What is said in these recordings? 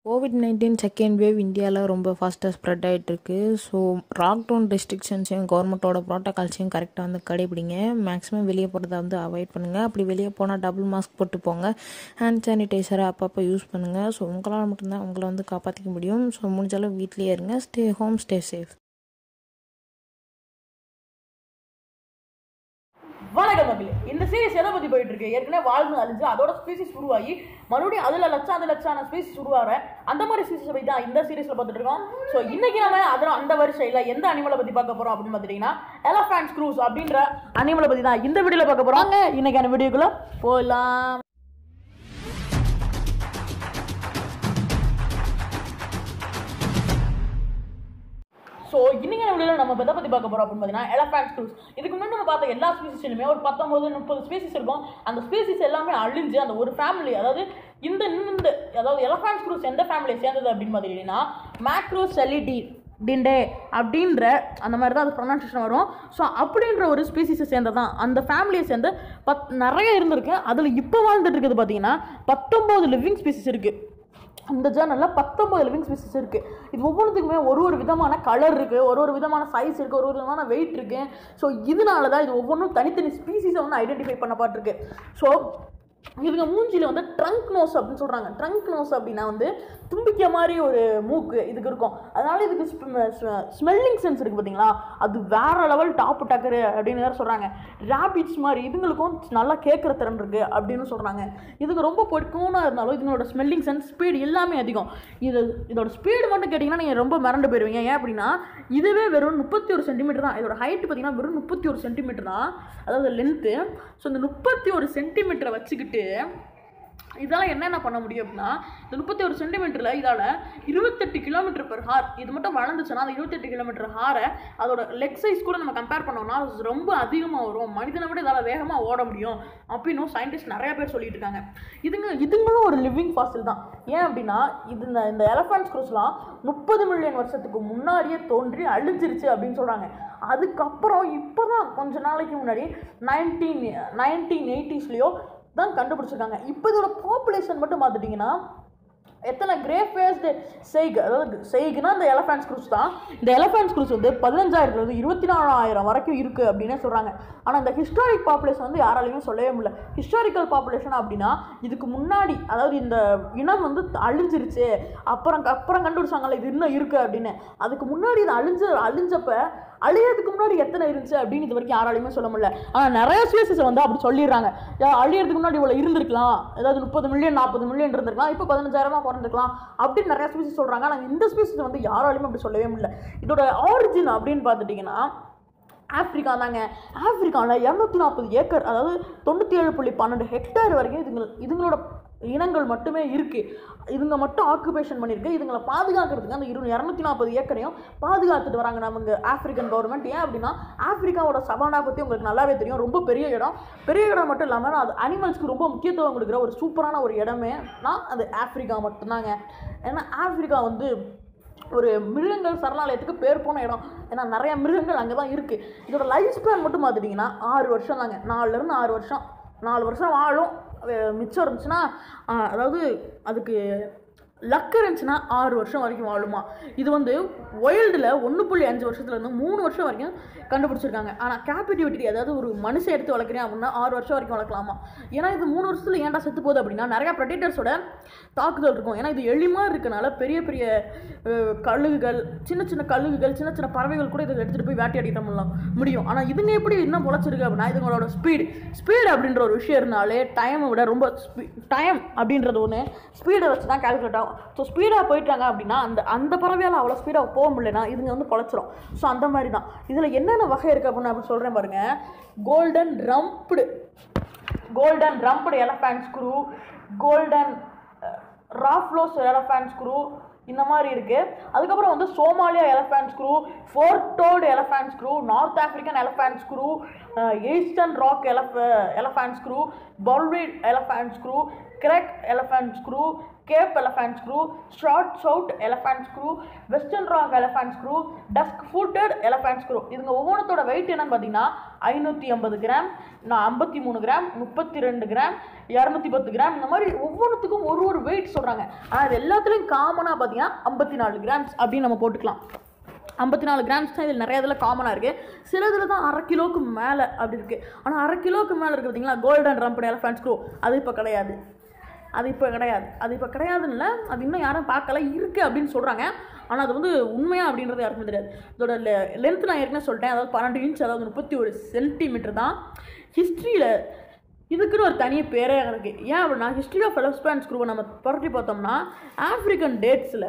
Covid nineteen second wave இந்தியாவில் ரொம்ப ஃபாஸ்ட்டாக ஸ்ப்ரெட் ஆகிட்டுருக்கு ஸோ லாக்டவுன் ரெஸ்ட்ரிக்ஷன்ஸையும் கவர்மெண்ட்டோட ப்ரோட்டோகால்ஸையும் கரெக்டாக வந்து கடைபிடிங்க மேக்ஸிமம் வெளியே போகிறத வந்து அவாய்ட் பண்ணுங்கள் அப்படி வெளியே போனால் டபுள் மாஸ்க் போட்டு போங்க ஹேண்ட் சானிடைசரை அப்பப்போ யூஸ் பண்ணுங்கள் ஸோ உங்களால் மட்டும்தான் உங்களை வந்து காப்பாற்றிக்க முடியும் ஸோ முடிஞ்சாலும் வீட்லேயே இருங்க ஸ்டே ஹோம் ஸ்டே சேஃப் வணக்கம் மக்களே இந்த சீரிஸ் எதை பத்தி போயிட்டு இருக்கு ஏற்கனவே வாழ்ந்து அழிஞ்சு அதோட ஸ்பீசிஸ் உருவாகி மறுபடியும் அதுல லட்சம் அது லட்சம் ஸ்பீசிஸ் உருவாகிற அந்த மாதிரி ஸ்பீசிஸ் பத்தி தான் இந்த சீரிஸ்ல பார்த்துட்டு இருக்கோம் ஸோ இன்னைக்கு நம்ம அதில் அந்த வரிசையில் எந்த அனிமலை பத்தி பார்க்க போறோம் அப்படின்னு பார்த்துட்டீங்கன்னா எலஃபேண்ட் ஸ்க்ரூஸ் அப்படின்ற அனிமலை பத்தி தான் இந்த வீடியோல பார்க்க போறோம் வாங்க இன்னைக்கான வீடியோக்குள்ள போகலாம் ஸோ இன்னைக்கு வீடியோவில் நம்ம எதை பற்றி பார்க்க போகிறோம் அப்படின்னு பார்த்தீங்கன்னா எலஃபேண்ட் ஸ்க்ரூஸ் இதுக்கு முன்னாடி நம்ம பார்த்த எல்லா ஸ்பீசிஸ்லையுமே ஒரு பத்தொம்பது முப்பது ஸ்பீசிஸ் இருக்கும் அந்த ஸ்பீசிஸ் எல்லாமே அழிஞ்சு அந்த ஒரு ஃபேமிலி அதாவது இந்த இந்த அதாவது எலஃபேண்ட் ஸ்க்ரூஸ் எந்த ஃபேமிலியை சேர்ந்தது அப்படின்னு பார்த்தீங்கன்னா மேக்ரோ செலிடி டிண்டே அப்படின்ற அந்த மாதிரி தான் அது ப்ரொனன்சியேஷன் வரும் ஸோ அப்படின்ற ஒரு ஸ்பீசிஸை சேர்ந்தது தான் அந்த ஃபேமிலியை சேர்ந்து பத் நிறைய இருந்திருக்கு அதில் இப்போ வாழ்ந்துட்டு இருக்குது பார்த்தீங்கன்னா பத்தொம்போது லிவிங் ஸ்பீசிஸ் இருக்குது அந்த ஜேர்னலில் பத்தொம்பது லிவிங் ஸ்பீசிஸ் இருக்குது இது ஒவ்வொன்றுத்துக்குமே ஒரு ஒரு விதமான கலர் இருக்குது ஒரு ஒரு விதமான சைஸ் இருக்குது ஒரு ஒரு விதமான வெயிட் இருக்குது ஸோ இதனால தான் இது ஒவ்வொன்றும் தனித்தனி ஸ்பீசிஸை வந்து ஐடென்டிஃபை பண்ண பாட்டிருக்கு ஸோ இதுங்க மூஞ்சியில் வந்து ட்ரங்க் நோஸ் அப்படின்னு சொல்கிறாங்க ட்ரங்க் நோஸ் அப்படின்னா வந்து தும்பிக்கை மாதிரி ஒரு மூக்கு இதுக்கு இருக்கும் அதனால இதுக்கு ஸ்மெல்லிங் சென்ஸ் இருக்குது பார்த்தீங்களா அது வேற லெவல் டாப் டக்கரு அப்படின்னு வேறு சொல்கிறாங்க ரேபிட்ஸ் மாதிரி இதுங்களுக்கும் நல்லா கேட்குற திறன் இருக்குது அப்படின்னு சொல்கிறாங்க இதுக்கு ரொம்ப பொறுக்கமாக இருந்தாலும் இதுங்களோட ஸ்மெல்லிங் சென்ஸ் ஸ்பீடு எல்லாமே அதிகம் இது இதோட ஸ்பீடு மட்டும் கேட்டிங்கன்னா நீங்கள் ரொம்ப மறந்து போயிடுவீங்க ஏன் அப்படின்னா இதுவே வெறும் முப்பத்தி ஒரு சென்டிமீட்டர் தான் இதோட ஹைட் பார்த்தீங்கன்னா வெறும் முப்பத்தி ஒரு சென்டிமீட்டர் தான் அதாவது லென்த்து ஸோ இந்த முப்பத்தி ஒரு சென்டிமீட்டரை வச்சுக்கிட்டு இதால் என்னென்ன பண்ண முடியும் அப்படின்னா இந்த முப்பத்தி ஒரு சென்டிமீட்டரில் இதால் இருபத்தெட்டு கிலோமீட்டர் பெர் ஹார் இது மட்டும் வளர்ந்துச்சுன்னா அந்த இருபத்தெட்டு கிலோமீட்டர் ஹாரை அதோட லெக் சைஸ் கூட நம்ம கம்பேர் பண்ணோம்னா அது ரொம்ப அதிகமாக வரும் மனிதனை விட இதால் வேகமாக ஓட முடியும் அப்படின்னும் சயின்டிஸ்ட் நிறைய பேர் சொல்லிட்டு இருக்காங்க இதுங்க இதுங்களும் ஒரு லிவிங் ஃபாசில் தான் ஏன் அப்படின்னா இது இந்த இந்த எலஃபண்ட் ஸ்க்ரூஸ்லாம் முப்பது மில்லியன் வருஷத்துக்கு முன்னாடியே தோன்றி அழிஞ்சிருச்சு அப்படின்னு சொல்கிறாங்க அதுக்கப்புறம் இப்போ தான் கொஞ்ச நாளைக்கு முன்னாடி நைன்டீன் நைன்டீன் எயிட்டிஸ்லேயோ தான் கண்டுபிடிச்சிருக்காங்க இப்போ இதோட பாப்புலேஷன் மட்டும் பார்த்துட்டிங்கன்னா எத்தனை கிரே ஃபேஸ்டு செய்க் அதாவது செய்குனா இந்த எலஃபேண்ட் ஸ்க்ரூஸ் தான் இந்த எலஃபேண்ட் ஸ்க்ரூஸ் வந்து பதினஞ்சாயிரத்துலேருந்து இருபத்தி நாலாயிரம் வரைக்கும் இருக்குது அப்படின்னே சொல்கிறாங்க ஆனால் இந்த ஹிஸ்டாரிக் பாப்புலேஷன் வந்து யாராலையுமே சொல்லவே முடியல ஹிஸ்டாரிக்கல் பாப்புலேஷன் அப்படின்னா இதுக்கு முன்னாடி அதாவது இந்த இனம் வந்து அழிஞ்சிருச்சு அப்புறம் அப்புறம் கண்டுபிடிச்சாங்கல்ல இது இன்னும் இருக்குது அப்படின்னு அதுக்கு முன்னாடி இது அழிஞ்சு அழிஞ்சப்ப அழியறதுக்கு முன்னாடி எத்தனை இருந்துச்சு அப்படின்னு இது வரைக்கும் யாராலையுமே சொல்ல முடியல ஆனால் நிறைய ஸ்பீசஸை வந்து அப்படி சொல்லிடுறாங்க அழியறதுக்கு முன்னாடி இவ்வளோ இருந்திருக்கலாம் ஏதாவது முப்பது மில்லியன் நாற்பது மில்லியன் இருந்திருக்கலாம் இப்போ பதினஞ்சாயிரமா பிறந்திருக்கலாம் அப்படின்னு நிறைய ஸ்பீசஸ் சொல்கிறாங்க ஆனால் இந்த ஸ்பீசஸ் வந்து யாராலையுமே அப்படி சொல்லவே முடியல இதோட ஆரிஜின் அப்படின்னு பார்த்துட்டிங்கன்னா ஆப்பிரிக்கா தாங்க ஆப்பிரிக்காவில் இரநூத்தி நாற்பது ஏக்கர் அதாவது தொண்ணூற்றி ஏழு புள்ளி பன்னெண்டு ஹெக்டேர் வரைக்கும் இதுங்க இதுங்களோட இனங்கள் மட்டுமே இருக்குது இதுங்க மட்டும் ஆக்குபேஷன் பண்ணியிருக்கு இதுங்களை பாதுகாக்கிறதுக்கு அந்த இரு இரநூத்தி நாற்பது ஏக்கரையும் பாதுகாத்துட்டு வராங்க நமக்கு ஆப்பிரிக்கன் கவர்மெண்ட் ஏன் அப்படின்னா ஆப்பிரிக்காவோட சவானா பற்றி உங்களுக்கு நல்லாவே தெரியும் ரொம்ப பெரிய இடம் பெரிய இடம் மட்டும் இல்லாமல் அது அனிமல்ஸ்க்கு ரொம்ப முக்கியத்துவம் கொடுக்குற ஒரு சூப்பரான ஒரு இடமே நான் அது ஆப்பிரிக்கா மட்டும்தாங்க ஏன்னா ஆப்பிரிக்கா வந்து ஒரு மிருகங்கள் சரணாலயத்துக்கு பேர் போன இடம் ஏன்னா நிறைய மிருகங்கள் அங்கே தான் இருக்குது இதோட லைஃப் ஸ்பேன் மட்டும் பார்த்துட்டிங்கன்னா ஆறு வருஷம் தாங்க நாலுலேருந்து ஆறு வருஷம் நாலு வருஷம் வாழும் மிச்சம் இருந்துச்சுன்னா அதாவது அதுக்கு லக் இருந்துச்சுன்னா ஆறு வருஷம் வரைக்கும் வாழுமா இது வந்து ஒயில்டில் ஒன்று புள்ளி அஞ்சு வருஷத்துலேருந்து மூணு வருஷம் வரைக்கும் கண்டுபிடிச்சிருக்காங்க ஆனால் கேபிட்டிவிட்டி அதாவது ஒரு மனுஷன் எடுத்து வளர்க்குறேன் அப்படின்னா ஆறு வருஷம் வரைக்கும் வளர்க்கலாமா ஏன்னா இது மூணு வருஷத்தில் ஏன்டா செத்து போகுது அப்படின்னா நிறையா ப்ரெடிட்டர்ஸோட தாக்குதல் இருக்கும் ஏன்னா இது எளிமாக இருக்கனால பெரிய பெரிய கழுகுகள் சின்ன சின்ன கழுகுகள் சின்ன சின்ன பறவைகள் கூட இதை எடுத்துகிட்டு போய் வேட்டையாடிட்ட முடியலாம் முடியும் ஆனால் இதுங்க எப்படி இன்னும் முளைச்சிருக்கு அப்படின்னா இதுங்களோட ஸ்பீடு ஸ்பீடு அப்படின்ற ஒரு விஷயம் இருந்தாலே டைமை விட ரொம்ப டைம் அப்படின்றது ஒன்று ஸ்பீடை வச்சு தான் கால்குலேட் ஆகும் ஸோ ஸ்பீடாக போயிட்டாங்க அப்படின்னா அந்த அந்த பறவையால் அவ்வளோ ஸ்பீடாக போக முடியலனா இதுங்க வந்து பொழைச்சிரும் ஸோ அந்த மாதிரி தான் இதில் என்னென்ன வகை இருக்குது அப்படின்னு அப்படி சொல்கிறேன் பாருங்கள் golden rumped golden rumped elephant shrew golden rufous elephant shrew இந்த மாதிரி இருக்குது அதுக்கப்புறம் வந்து Somalia elephant shrew four toed elephant shrew north African elephant shrew eastern rock எலஃப elephant shrew bushveld elephant shrew Greg elephant shrew cape elephant shrew short snouted elephant shrew western rock elephant shrew dusk footed elephant shrew இதுங்க ஒவ்வொன்றத்தோட wait என்னன்னு பார்த்தீங்கன்னா ஐநூற்றி ஐம்பது gram நான் ஐம்பத்தி மூணு கிராம் முப்பத்தி ரெண்டு கிராம் இரநூத்தி பத்து கிராம் இந்த மாதிரி ஒவ்வொன்றுத்துக்கும் ஒரு ஒரு வெயிட் சொல்கிறாங்க ஆனால் அது எல்லாத்துலேயும் காமனாக பார்த்தீங்கன்னா ஐம்பத்தி நாலு கிராம்ஸ் அப்படின்னு நம்ம போட்டுக்கலாம் ஐம்பத்தி நாலு கிராம்ஸ் தான் இதில் நிறைய இதில் காமனாக இருக்குது சில இதில் தான் அரை கிலோவுக்கு மேலே அப்படி இருக்குது ஆனால் அரை கிலோவுக்கு மேலே இருக்குது பார்த்தீங்களா கோல்டன் ரம்பட் எலஃபேண்ட் ஸ்க்ரூ அது இப்போ கிடையாது அது இப்போ கிடையாது அது இப்போ கிடையாதுன்னு இல்லை அது இன்னும் யாரும் பார்க்கல இருக்குது அப்படின்னு சொல்கிறாங்க ஆனால் அது வந்து உண்மையா அப்படின்றது யாருக்குமே தெரியாது இதோட லென்த் நான் ஏற்கனவே சொல்லிட்டேன் அதாவது பன்னெண்டு இன்ச் அதாவது முப்பத்தி ஒரு சென்டிமீட்டர் தான் ஹிஸ்ட்ரியில் இதுக்குன்னு ஒரு தனி பேரே இருக்குது ஏன் அப்படின்னா ஹிஸ்ட்ரி ஆஃப் எலஃபேண்ட் ஸ்க்ரூவை நம்ம புரட்டி பார்த்தோம்னா ஆஃப்ரிக்கன் டேட்ஸில்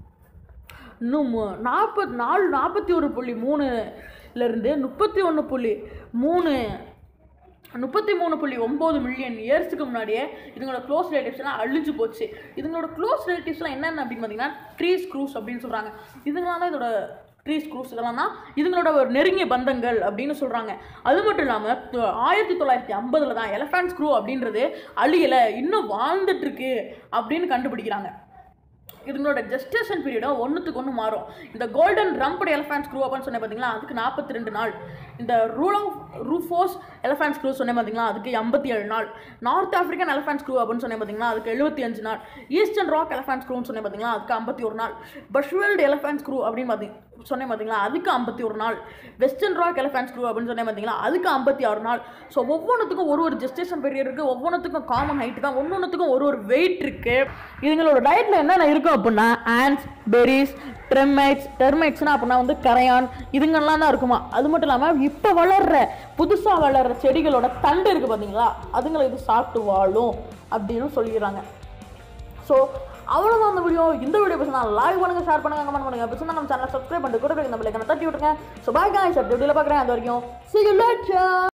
இன்னும் நாற்பது நாலு நாற்பத்தி ஒரு புள்ளி மூணுலேருந்து முப்பத்தி ஒன்று புள்ளி மூணு முப்பத்தி மூணு புள்ளி ஒம்பது மில்லியன் இயர்ஸுக்கு முன்னாடியே இதுங்களோட க்ளோஸ் ரிலேட்டிவ்ஸ்லாம் அழிஞ்சு போச்சு இதுங்களோட க்ளோஸ் ரிலேட்டிவ்ஸ்லாம் என்னென்ன அப்படின்னு பார்த்தீங்கன்னா ட்ரீ ஸ்க்ரூஸ் அப்படின்னு சொல்கிறாங்க இதுங்களாம் தான் இதோட ட்ரீ ஸ்க்ரூஸ் இதெல்லாம் தான் இதுங்களோட ஒரு நெருங்கிய பந்தங்கள் அப்படின்னு சொல்கிறாங்க அது மட்டும் இல்லாமல் ஆயிரத்தி தொள்ளாயிரத்தி ஐம்பதில் தான் எலஃபேண்ட் ஸ்க்ரூ அப்படின்றது அழியலை இன்னும் வாழ்ந்துட்டு இருக்கு அப்படின்னு கண்டுபிடிக்கிறாங்க இதுங்களோட ஜெஸ்டேஷன் பீரியடும் ஒன்றுத்துக்கு ஒன்று மாறும் இந்த கோல்டன் ரம்பட் எலஃபேண்ட் ஸ்க்ரூ அப்படின்னு சொன்னேன் பார்த்தீங்களா அதுக்கு நாற்பத்தி ரெண்டு நாள் இந்த rule of rufous elephant shrew சொன்னேன் பார்த்தீங்களா அதுக்கு எண்பத்தி ஏழு நாள் நார்த் ஆஃப்ரிக்கன் எலஃபேண்ட் ஸ்க்ரூ அப்படின்னு சொன்னேன் பார்த்தீங்களா அதுக்கு எழுபத்தி அஞ்சு நாள் ஈஸ்டர்ன் ராக் எலஃபேண்ட் ஸ்க்ரூன்னு சொன்னேன் பார்த்தீங்களா அதுக்கு ஐம்பத்தி ஒரு நாள் பஷ்வேல்டு எலஃபேண்ட் ஸ்க்ரூ அப்படின்னு பார்த்தீங்க சொன்னேன் பார்த்தீங்களா அதுக்கு ஐம்பத்தி ஒரு நாள் வெஸ்டர்ன் ராக் எலஃபேண்ட் ஸ்க்ரூ அப்படின்னு சொன்னேன் பார்த்தீங்களா அதுக்கு ஐம்பத்தி ஆறு நாள் ஸோ ஒவ்வொன்றுத்துக்கும் ஒரு ஒரு ஜெஸ்டேஷன் பீரியட் இருக்குது ஒவ்வொன்றுத்துக்கும் காமன் ஹைட் தான் ஒன்னொன்றுத்துக்கும் ஒரு ஒரு வெயிட் இருக்குது இதுங்களோட டயட்டில் என்னென்ன இருக்கும் அப்படின்னா ஆன்ஸ் பெரிஸ் ட்ரெமைட்ஸ் டெர்மைட்ஸ்னா அப்படின்னா வந்து கரையான் இதுங்கெல்லாம் தான் இருக்குமா அது மட்டும் இல்லாமல் இப்போ வளர்ற புதுசாக வளர்ற செடிகளோட தண்டு இருக்குது பார்த்தீங்களா அதுங்களை இது சாப்பிட்டு வாழும் அப்படின்னு சொல்லிடுறாங்க ஸோ அவ்வளோதான் அந்த வீடியோ இந்த வீடியோ பேச நான் லைக் பண்ணுங்க ஷேர் பண்ணுங்க கமெண்ட் பண்ணுங்க பேசுனா நம்ம சேனல் சப்ஸ்கிரைப் பண்ணிட்டு கூட நம்ம லைக் தட்டி விட்டுருங்க ஸோ பாய் காய்ஸ் அப்படி வீடியோவில் பார்க்குறேன் அது வரைக்கும் see you later